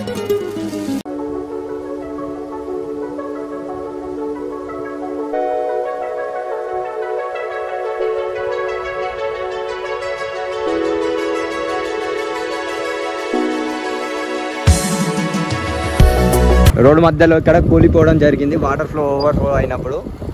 Road మధ్యలో ఇక్కడ కూలిపోవడం జరిగింది వాటర్ ఫ్లో ఓవర్ ఫ్లో అయినప్పుడు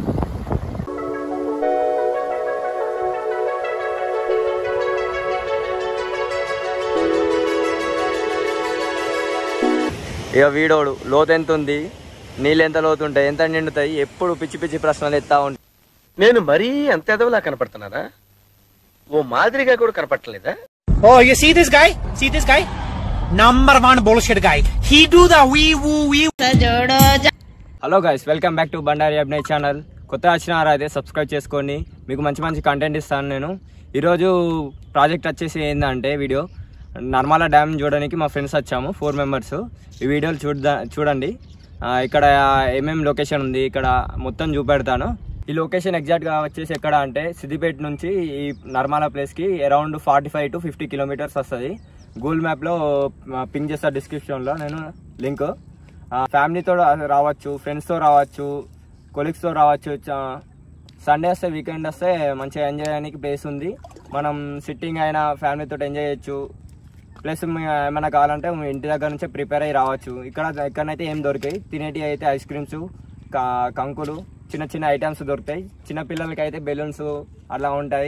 ఇక వీడోడు లోతు ఎంత ఉంది నీళ్ళు ఎంత లోతు ఉంటాయి ఎంత నిండుతాయి ఎప్పుడు పిచ్చి పిచ్చి ప్రశ్నలు ఎత్తా ఉంటాయి నేను మరీ అంత ఎదవలా కనపడుతున్నారా ఓ మాదిరిగా కూడా కనపడలేదా Oh, you see this guy? See this guy? Number one bullshit guy. He do the wee woo wee. Hello guys welcome back to Bandari Abhinay channel కొత్త వచ్చినారా అయితే సబ్స్క్రైబ్ చేసుకోండి మీకు మంచి మంచి కంటెంట్ ఇస్తాను నేను ఈరోజు ప్రాజెక్ట్ వచ్చేసి ఏంటంటే వీడియో నర్మలా డ్యామ్ చూడడానికి మా ఫ్రెండ్స్ వచ్చాము ఫోర్ మెంబర్స్ ఈ వీడియోలు చూడ చూడండి ఆ, ఇక్కడ ఏమేమి లొకేషన్ ఉంది ఇక్కడ మొత్తం చూపెడతాను ఈ లొకేషన్ ఎగ్జాక్ట్గా వచ్చేసి ఎక్కడ అంటే సిద్దిపేట నుంచి ఈ నర్మలా ప్లేస్కి around forty five to fifty kilometres వస్తుంది గూగుల్ మ్యాప్లో పింక్ చేస్తా డిస్క్రిప్షన్లో నేను లింక్ ఫ్యామిలీతో రావచ్చు ఫ్రెండ్స్తో రావచ్చు కొలీగ్స్తో రావచ్చు చ- సండే వస్తే వీకెండ్ వస్తే మంచిగా ఎంజాయ్ చేయడానికి ప్లేస్ ఉంది మనం సిట్టింగ్ అయినా ఫ్యామిలీతో ఎంజాయ్ చేయొచ్చు ప్లస్ మీ- ఏమైనా కావాలంటే మీ ఇంటి దగ్గర నుంచే ప్రిపేర్ అయ్యి రావచ్చు ఇక్కడ ఇక్కడనైతే ఏం దొరికాయి తినేటివి అయితే ఐస్ క్రీమ్స్ కంకులు చిన్న చిన్న ఐటమ్స్ దొరుకుతాయి చిన్న పిల్లలకి అయితే బెలూన్స్ అలా ఉంటాయి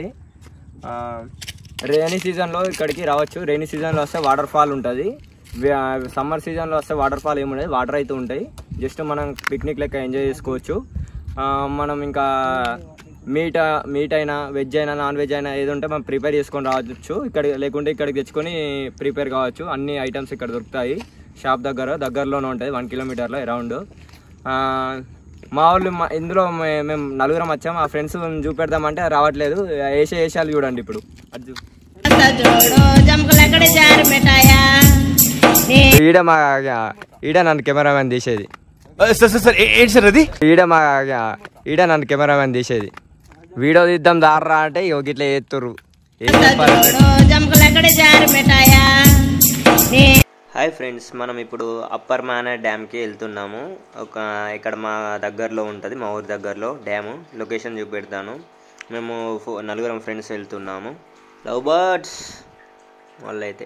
రైనీ సీజన్లో ఇక్కడికి రావచ్చు రైనీ సీజన్లో వస్తే వాటర్ ఫాల్ ఉంటుంది సమ్మర్ సీజన్లో వస్తే వాటర్ ఫాల్ ఏముండదు వాటర్ అయితే ఉంటాయి జస్ట్ మనం పిక్నిక్ లెక్క ఎంజాయ్ చేసుకోవచ్చు ఆ, మనం ఇంకా మీట్ మీట్ అయినా వెజ్ అయినా నాన్ వెజ్ అయినా ఏది ఉంటే మనం ప్రిపేర్ చేసుకొని రావచ్చు ఇక్కడ లేకుంటే ఇక్కడికి తెచ్చుకొని ప్రిపేర్ కావచ్చు అన్ని ఐటమ్స్ ఇక్కడ దొరుకుతాయి షాప్ దగ్గర దగ్గరలోనే ఉంటుంది వన్ కిలోమీటర్లో అరౌండ్ మా వాళ్ళు మా- ఇందులో మే- మేము నలుగురం వచ్చాం మా ఫ్రెండ్స్ చూపెడదామంటే రావట్లేదు వేసే వేసాలు చూడండి ఇప్పుడు అది చూ- ఈడ మా ఈడ నన్ను కెమెరామెన్ తీసేది సార్ సార్ సార్ ఏంటి సార్ అది ఈడ మా ఈడ నన్ను కెమెరామెన్ తీసేది వీడియో తీద్దాం దారా అంటే ఇగో గిట్ల ఎత్తుర్రు ఏం చెప్పాలి హాయ్ ఫ్రెండ్స్ మనం ఇప్పుడు అప్పర్ మానే డ్యామ్కి వెళ్తున్నాము ఒక ఇక్కడ మా దగ్గరలో ఉంటుంది మా ఊరి దగ్గరలో డ్యాము లొకేషన్ చూపెడతాను మేము ఫో- నలుగురం ఫ్రెండ్స్ వెళ్తున్నాము లవ్ బర్డ్స్ వాళ్ళైతే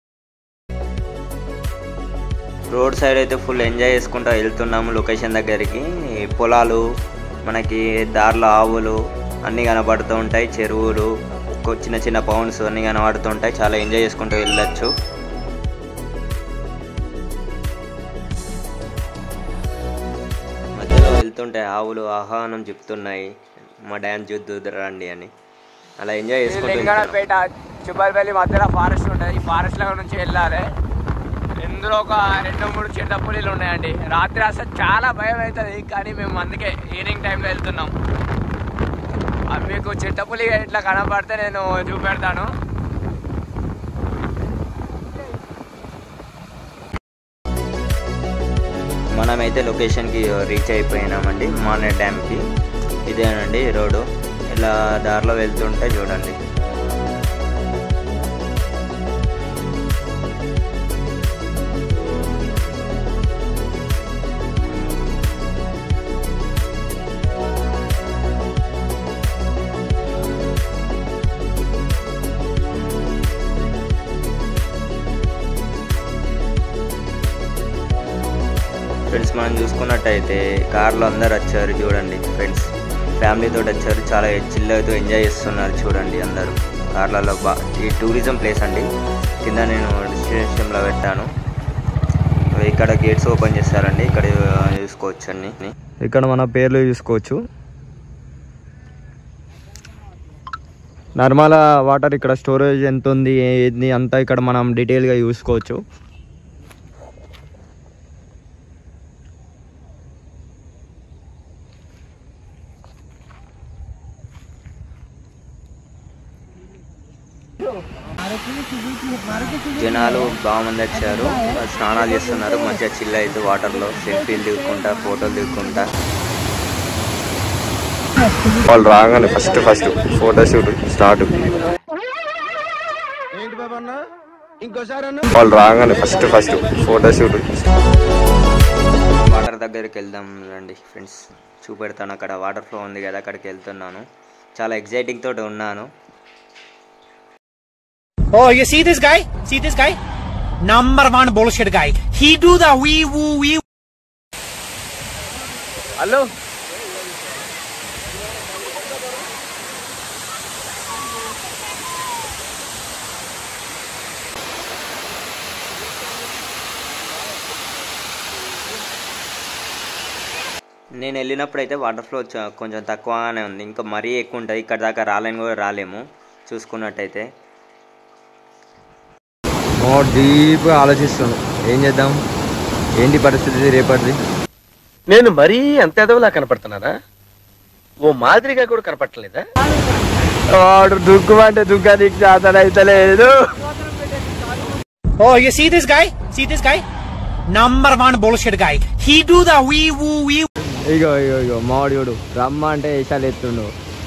రోడ్ సైడ్ అయితే ఫుల్ ఎంజాయ్ చేసుకుంటూ వెళ్తున్నాము లొకేషన్ దగ్గరికి పొలాలు మనకి దారిలో ఆవులు అన్నీ కనబడుతూ ఉంటాయి చెరువులు కొ- చిన్న చిన్న పౌండ్స్ అన్నీ కనబడుతూ ఉంటాయి చాలా ఎంజాయ్ చేసుకుంటూ వెళ్ళొచ్చు మధ్యలో వెళ్తుంటే ఆవులు ఆహ్వానం చెప్తున్నాయి మా డ్యాన్స్ చూద్దు రండి అని అలా ఎంజాయ్ చేసుకుంటూ వెళ్తున్నాం. లింగాడపేట చుబ్బల్పల్లి మధ్యలో ఫారెస్ట్ ఉంటుంది ఈ ఫారెస్ట్ లో నుంచి వెళ్ళాలి ఇందులో ఒక రెండు మూడు చిన్న పులీలు ఉన్నాయండి రాత్రి అసలు చాలా భయం అవుతుంది కానీ మేము అందుకే ఈవినింగ్ టైంలో వెళ్తున్నాం అవి మీకు చిట్టపులి ఇట్లా కనపడితే నేను చూపెడతాను మనమైతే లొకేషన్కి రీచ్ అయిపోయినామండి మానే డ్యామ్కి ఇదేనండి రోడ్డు ఇలా దారిలో వెళ్తుంటే చూడండి ఫ్రెండ్స్ మనం చూసుకున్నట్టయితే కార్లో అందరు వచ్చారు చూడండి ఫ్రెండ్స్ ఫ్యామిలీతో వచ్చారు చాలా చిల్ అవుతూ ఎంజాయ్ చేస్తున్నారు చూడండి అందరూ కార్లలో బా ఈ టూరిజం ప్లేస్ అండి కింద నేను డిస్క్రిప్షన్లో పెట్టాను ఇక్కడ గేట్స్ ఓపెన్ చేస్తారండి ఇక్కడ చూసుకోవచ్చు అన్ని ఇక్కడ మన పేర్లు చూసుకోవచ్చు నర్మల వాటర్ ఇక్కడ స్టోరేజ్ ఎంత ఉంది ఏంది అంతా ఇక్కడ మనం డీటెయిల్గా చూసుకోవచ్చు జనాలు బాగా మంది వచ్చారు స్నానాలు చేస్తున్నారు మంచిగా చిల్ అయితే వాటర్లో సెల్ఫీలు దిగుకుంటా ఫోటోలు దిగుకుంటా వాళ్ళు రాగానే first first photo shoot start ఏంటి బాబా అన్న ఇంకోసారి వాళ్ళు రాగానే first first photo shoot water దగ్గరికి వెళ్దాం రండి ఫ్రెండ్స్ చూపెడతాను అక్కడ వాటర్ ఫ్లో ఉంది కదా అక్కడికి వెళ్తున్నాను చాలా ఎగ్జైటింగ్ తోటి ఉన్నాను Oh, you see this guy? See this guy? Number one bullshit guy. He do the wee woo wee hello నేను వెళ్ళినప్పుడు అయితే వాటర్ ఫ్లో చ- కొంచెం తక్కువగానే ఉంది ఇంకా మరీ ఎక్కువ ఉంటుంది ఇక్కడ దాకా రాలేని కూడా రాలేము చూసుకున్నట్టయితే డీప్ ఆలోచిస్తాను ఏం చేద్దాం ఏంటి పరిస్థితి రేపటిది నేను మరీ అంత ఎదవలా కనపడుతున్నారా ఓ మాదిరిగా కూడా కనపడలేదా వాడు దుగ్గు అంటే దుగ్గా నీకు చేతన అయితే లేదు Oh, you see this guy? See this guy? Number one bullshit guy. He do the wee woo wee ఇగో ఇగో ఇగో మావాడు రమ్మ అంటే వేసాలు ఎత్తుండు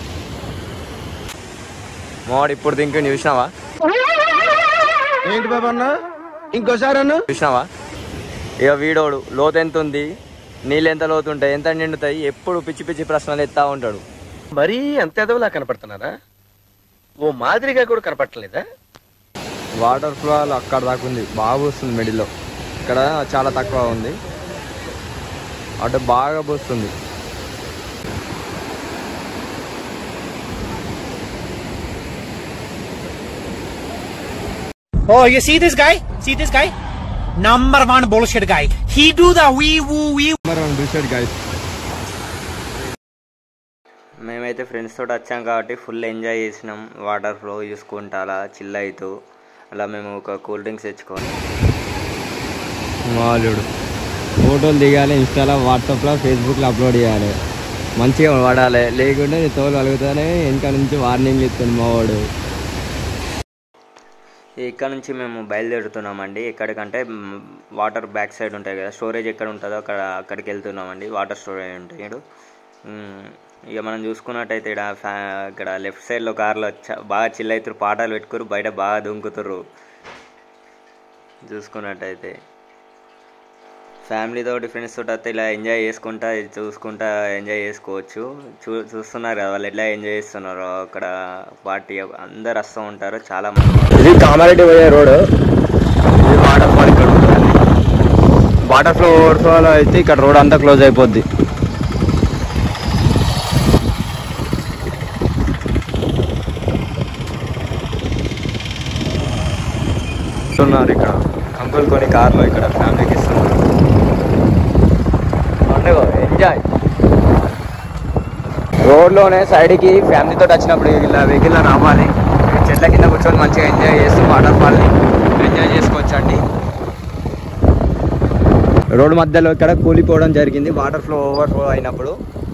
మావాడు ఇప్పుడు దింకు చూసినావా ఏంటి బాబా అన్న ఇంకోసారి అన్న చూసినావా ఇక వీడోడు లోతు ఎంత ఉంది నీళ్ళు ఎంత లోతు ఉంటాయి ఎంత నిండుతాయి ఎప్పుడు పిచ్చి పిచ్చి ప్రశ్నలు ఎత్తా ఉంటాడు మరీ అంత ఎదవలా కనపడుతున్నారా ఓ మాదిరిగా కూడా కనపడలేదా వాటర్ ఫ్లో అక్కడ దాకా ఉంది బాగా పోస్తుంది మిడిల్లో ఇక్కడ చాలా తక్కువ ఉంది అటు బాగా పోస్తుంది Oh, you see this guy? See this guy? Number one bullshit guy. He do the wee woo wee మేమైతే ఫ్రెండ్స్ తోటి వచ్చాం కాబట్టి ఫుల్ ఎంజాయ్ చేసినాం వాటర్ ఫ్లో చూసుకుంటా అలా చిల్ అవుతూ అలా మేము ఒక కూల్ డ్రింక్స్ తెచ్చుకొని మాలుడు ఫోటోలు దిగాలి ఇన్స్టాలో వాట్సాప్లో ఫేస్బుక్లో అప్లోడ్ చేయాలి మంచిగా వాడాలి లేకుంటే నీ తోలు అలుగుతానే వెనక నుంచి వార్నింగ్ ఇస్తుంది మావాడు ఇక్కడ నుంచి మేము బయలుదేరుతున్నామండి ఎక్కడికంటే మ్, వాటర్ బ్యాక్ సైడ్ ఉంటాయి కదా స్టోరేజ్ ఎక్కడ ఉంటుందో అక్కడ అక్కడికి వెళ్తున్నామండి వాటర్ స్టోరేజ్ ఉంటాయి ఇక్కడ మ్, ఇక మనం చూసుకున్నట్టయితే ఇక్కడ ఫ్యా ఇక్కడ లెఫ్ట్ సైడ్లో కార్లో చ- బాగా చిల్ అవుతారు పాటలు పెట్టుకురు బయట బాగా దుంకుతుర్రు చూసుకున్నట్టయితే ఫ్యామిలీ తోటి ఫ్రెండ్స్ తోటి అయితే ఇలా ఎంజాయ్ చేసుకుంటా ఇది చూసుకుంటా ఎంజాయ్ చేసుకోవచ్చు చూ చూస్తున్నారు కదా వాళ్ళు ఎట్లా ఎంజాయ్ చేస్తున్నారు అక్కడ పార్టీ అందరు వస్తూ ఉంటారు చాలా మంది ఇది కామారెడ్డి పోయే రోడ్ ఇది వాటర్ ఫాల్ ఇక్కడ ఉంటుంది వాటర్ ఫ్లో ఓవర్ ఫ్లో అయితే ఇక్కడ రోడ్ అంతా క్లోజ్ అయిపోద్ది ఇస్తున్నారు ఇక్కడ అంకుల్ కొన్ని కార్లు ఇక్కడ ఫ్యామిలీకి ఇస్తున్నారు ఎంజాయ్ రోడ్లోనే సైడ్కి ఫ్యామిలీతో వచ్చినప్పుడు ఇలా వెహికల్ రావాలి చెట్ల కింద కూర్చొని మంచిగా ఎంజాయ్ చేస్తూ వాటర్ ఫాల్ని ఎంజాయ్ చేసుకోవచ్చు అండి రోడ్డు మధ్యలో ఇక్కడ కూలిపోవడం జరిగింది వాటర్ ఫ్లో ఓవర్ ఫ్లో అయినప్పుడు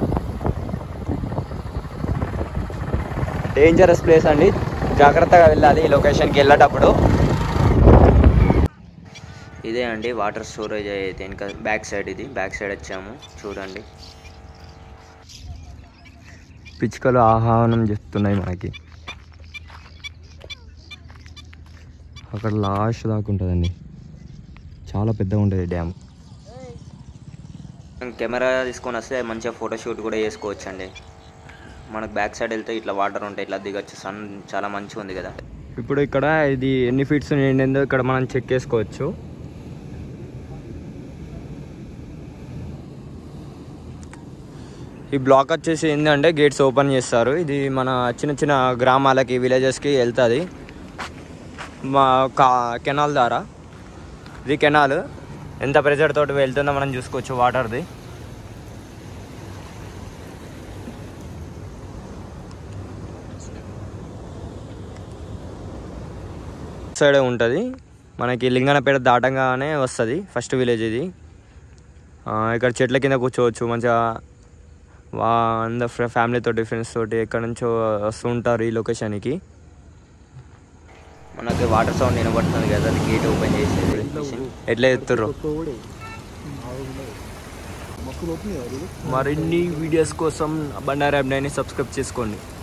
డేంజరస్ ప్లేస్ అండి జాగ్రత్తగా వెళ్ళాలి ఈ లొకేషన్కి వెళ్ళేటప్పుడు ఇదే అండి వాటర్ స్టోరేజ్ అయితే ఇంకా బ్యాక్ సైడ్ ఇది బ్యాక్ సైడ్ వచ్చాము చూడండి పిచ్చుకలు ఆహ్వానం చేస్తున్నాయి మనకి అక్కడ లాస్ట్ దాకా ఉంటుందండి చాలా పెద్దగా ఉంటుంది డ్యామ్ కెమెరా తీసుకొని వస్తే మంచిగా ఫోటో షూట్ కూడా చేసుకోవచ్చు అండి మనకు బ్యాక్ సైడ్ వెళ్తే ఇట్లా వాటర్ ఉంటాయి ఇట్లా దిగొచ్చు సన్ చాలా మంచిగా ఉంది కదా ఇప్పుడు ఇక్కడ ఇది ఎన్ని ఫీట్స్ నిండిందో ఇక్కడ మనం చెక్ చేసుకోవచ్చు ఈ బ్లాక్ వచ్చేసి ఏంటంటే గేట్స్ ఓపెన్ చేస్తారు ఇది మన చిన్న చిన్న గ్రామాలకి విలేజెస్కి వెళ్తుంది మా కా కెనాల్ ద్వారా ఇది కెనాల్ ఎంత ప్రెజర్ తోటి వెళ్తుందో మనం చూసుకోవచ్చు వాటర్ది సైడే ఉంటుంది మనకి లింగనపేట దాటంగానే వస్తుంది ఫస్ట్ విలేజ్ ఇది ఆ, ఇక్కడ చెట్ల కింద కూర్చోవచ్చు మంచిగా వా అందరు ఫ్యామిలీతో ఫ్రెండ్స్ తోటి ఎక్కడి నుంచో వస్తూ ఉంటారు ఈ లొకేషన్కి మనకి వాటర్ సౌండ్ వినబడుతుంది కదా అది గేట్ ఓపెన్ చేసేది ఎట్లా ఎత్తుర్రు మరిన్ని వీడియోస్ కోసం బండారా అబ్బాయిని సబ్స్క్రైబ్ చేసుకోండి